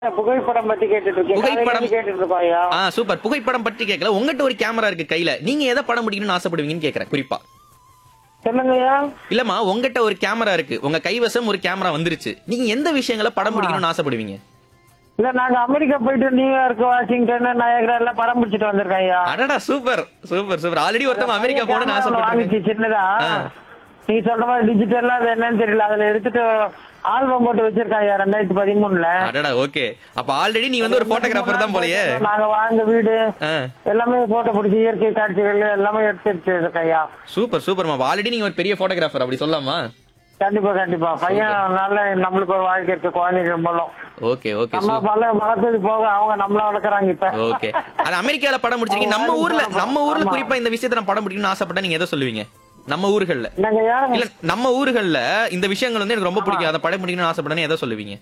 புகைப்படம் பத்தி கேட்டுட்டு இருக்கேன் புகைப்படம். காலையில இருந்து கேட்டுட்டு இருக்கோம் ஐயா ஆ சூப்பர் புகைப்படம் பற்றி கேட்கல உங்ககிட்ட ஒரு கேமரா இருக்கு கையில நீங்க எதை படம் பிடிக்கணும்னு ஆசைப்படுவீங்கன்னு கேக்குறேன் குறிப்பா சொல்லுங்க ஐயா இல்லம்மா உங்ககிட்ட ஒரு கேமரா இருக்கு உங்க கைவசம் ஒரு கேமரா வந்துருச்சு நீங்க எந்த விஷயங்களை படம் பிடிக்கணும்னு ஆசைப்படுவீங்க இல்ல நாங்க அமெரிக்கா போயிட்டு நியூயார்க் வாஷிங்டன் நயகரா எல்லாம் படம் பிடிச்சிட்டு வந்திருக்கோம் ஐயா அடடா சூப்பர் சூப்பர் சூப்பர் ஆல்ரெடி ஒருத்தவங்க அமெரிக்கா போகணும்னு கேமரா ஒண்ணு வாங்கிச்சு ஆசைப்படுறாங்க சின்னதா ஆ. நீங்க சொல்ற மாதிரி டிஜிட்டலா அது என்னன்னு தெரியல அதுல எடுத்துட்டு ஆல்பம் போட்டு வச்சிருக்காங்க ஐயா ரெண்டாயிரத்தி பதிமூணுல அடடா ஓகே அப்ப ஆல்ரெடி நீ வந்து ஒரு போட்டோகிராஃபர் தான் போலயே நாங்க வாழ்ந்த வீடு ஆ. எல்லாமே போட்டோ பிடிச்சி இயற்கை காட்சிகள் எல்லாமே எடுத்து வச்சிருக்கேன் ஐயா சூப்பர் சூப்பர்மா ஆல்ரெடி நீங்க ஒரு பெரிய போட்டோகிராஃபர் அப்படி சொல்லலாமா கண்டிப்பா கண்டிப்பா பையன் நல்ல நம்மளுக்கு ஒரு வாழ்க்கை இருக்கு குழந்தைகள் மூலம் ஓகே ஓகே நம்ம பல வளர்த்தது போக அவங்க நம்மள வளர்க்குறாங்க இப்ப ஓகே அது அமெரிக்கால படம் பிடிச்சிருக்கீங்க நம்ம ஊர்ல நம்ம ஊர்ல குறிப்பா இந்த விஷயத்தை நான் படம் பிடிக்கணும்னு ஆசைப்பட்டா நீங்க எதை சொல்லுவீங்க நம்ம ஊர்கள்ல என்னங்க ஐயா இல்ல நம்ம ஊர்கள்ல இந்த விஷயங்கள் வந்து எனக்கு ரொம்ப பிடிக்கும் அதை படம் பிடிக்கணும்னு ஆசைப்பட்டா எதை சொல்லுவீங்க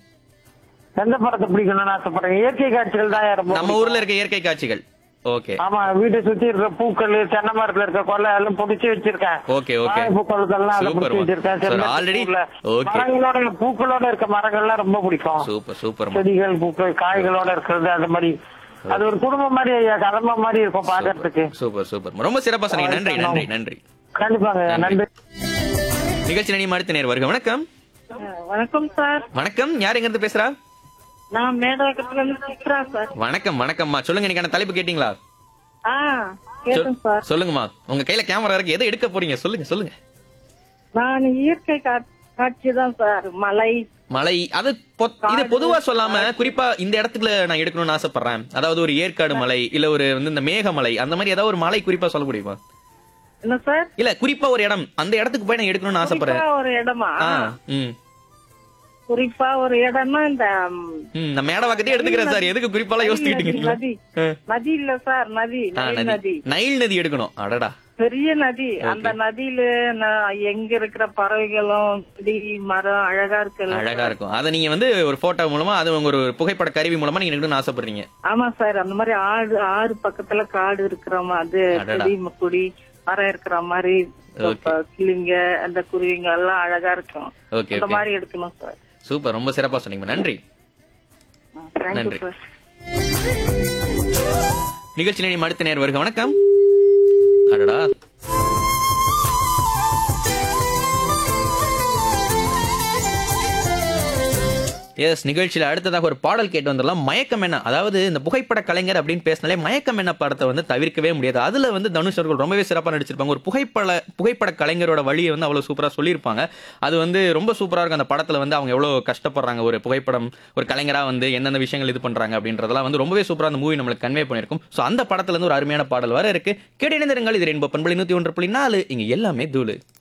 எந்த படத்தை பிடிக்கணும்னு ஆசைப்படுறேன் இயற்கை காட்சிகள் தான் ரொம்ப நம்ம ஊர்ல இருக்க இயற்கை காட்சிகள் ஓகே ஆமா வீட்டை சுத்தி இருக்க பூக்கள் தென்னை மரத்துல இருக்க கொலை எல்லாம் புடிச்சு வச்சிருக்கேன் ஓகே ஓகே பூக்களத்தெல்லாம் அதை சூப்பர் புடிச்சு வச்சிருக்கேன் சார் செம்பருத்தி ஆல்ரெடி பூவுல. ஓகே மரங்களோட பூக்களோட இருக்க மரங்கள்லாம் ரொம்ப பிடிக்கும் சூப்பர் சூப்பர் செடிகள் பூக்கள் காய்களோட இருக்கிறது அந்த மாதிரி அது ஒரு குடும்பம் மாதிரி ஐயா கதம்ப மாதிரி இருக்கும் பாக்குறதுக்கு சூப்பர் சூப்பர் ரொம்ப சிறப்பா சொன்னீங்க நன்றி நன்றி நன்றி கண்டிப்பாங்க ஐயா, நன்றி நிகழ்ச்சி நினைவு அடுத்த நேர் வருக வணக்கம் வணக்கம் சார் வணக்கம் யார் எங்க இருந்து பேசுறா நான் மேடவாக்கத்துல இருந்து சித்ரா சார் வணக்கம் வணக்கம்மா சொல்லுங்க இன்னைக்கான தலைப்பு கேட்டீங்களா ஆ கேட்டேன் சார் சொல்லுங்கம்மா உங்க கையில கேமரா இருக்கு எதை எடுக்க போறீங்க சொல்லுங்க சொல்லுங்க நான் இயற்கை கா- காட்சி தான் சார் மலை மலை அது பொ- இது பொதுவா சொல்லாம குறிப்பா இந்த இடத்துல நான் எடுக்கணும்னு ஆசைப்படுறேன் அதாவது ஒரு ஏற்காடு மலை இல்ல ஒரு வந்து இந்த மேகமலை அந்த மாதிரி ஏதாவது ஒரு மலை குறிப்பா சொல்ல முடியுமா என்ன சார் இல்ல குறிப்பா ஒரு இடம் அந்த இடத்துக்கு போய் நான் எடுக்கணும்னு ஆசைப்படுறேன் குறிப்பா ஒரு இடமா ஆ, ம் குறிப்பா ஒரு இடம்னா இந்த ம், ம், நான் மேடவாக்கத்தையே எடுத்துக்கிறேன் சார் எதுக்கு குறிப்பாலாம் யோசிச்சுக்கிட்டு இருக்கீங்களா? நதி ஆ. நதி இல்ல சார் நதி ஆ, நைல் நதி நதி நைல் நதி எடுக்கணும் அடடா பெரிய நதி அந்த நதியில நான் எங்க இருக்கிற பறவைகளும் செடி மரம் அழகா இருக்குல்ல அழகா இருக்கும் அதை நீங்க வந்து ஒரு போட்டோ மூலமா அது உங்க ஒரு புகைப்பட கருவி மூலமா நீங்க எடுக்கணும்னு ஆசைப்படுறீங்க ஆமா சார் அந்த மாதிரி ஆடு ஆறு பக்கத்துல காடு இருக்கிற மாதிரி அடடா. செடி கொடி மரம் இருக்கிற மாதிரி இப்ப கிளிங்க அந்த குருவிங்க எல்லாம் அழகா இருக்கும் ஓகே அந்த ஓகே மாதிரி எடுக்கணும் சார் சூப்பர் ரொம்ப சிறப்பா சொன்னீங்க நன்றி தேங்க்யூ நன்றி. சார் நிகழ்ச்சி நினைவு அடுத்த நேர் வருக வணக்கம் அடடா எஸ் நிகழ்ச்சியில அடுத்ததாக ஒரு பாடல் கேட்டு வந்துடலாம் மயக்கம் என்ன அதாவது இந்த புகைப்பட கலைஞர் அப்படின்னு பேசினாலே மயக்கம் என்ன படத்தை வந்து தவிர்க்கவே முடியாது அதுல வந்து தனுஷ் அவர்கள் ரொம்பவே சிறப்பா நடிச்சிருப்பாங்க ஒரு புகைப்பட புகைப்பட கலைஞரோட வழியை வந்து அவ்வளவு சூப்பரா சொல்லியிருப்பாங்க அது வந்து ரொம்ப சூப்பரா இருக்கும் அந்த படத்துல வந்து அவங்க எவ்வளவு கஷ்டப்படுறாங்க ஒரு புகைப்படம் ஒரு கலைஞரா வந்து எந்தெந்த விஷயங்கள் இது பண்றாங்க அப்படின்றதெல்லாம் வந்து ரொம்பவே சூப்பரா அந்த மூவி நம்மளுக்கு கன்வே பண்ணிருக்கும் சோ அந்த படத்துல இருந்து ஒரு அருமையான பாடல் வர இருக்கு கேட்டு இணைந்திருங்கள் இது ரெண்டு பண்பளி நூத்தி ஒன்று புள்ளி நாலு இங்க எல்லாமே தூளு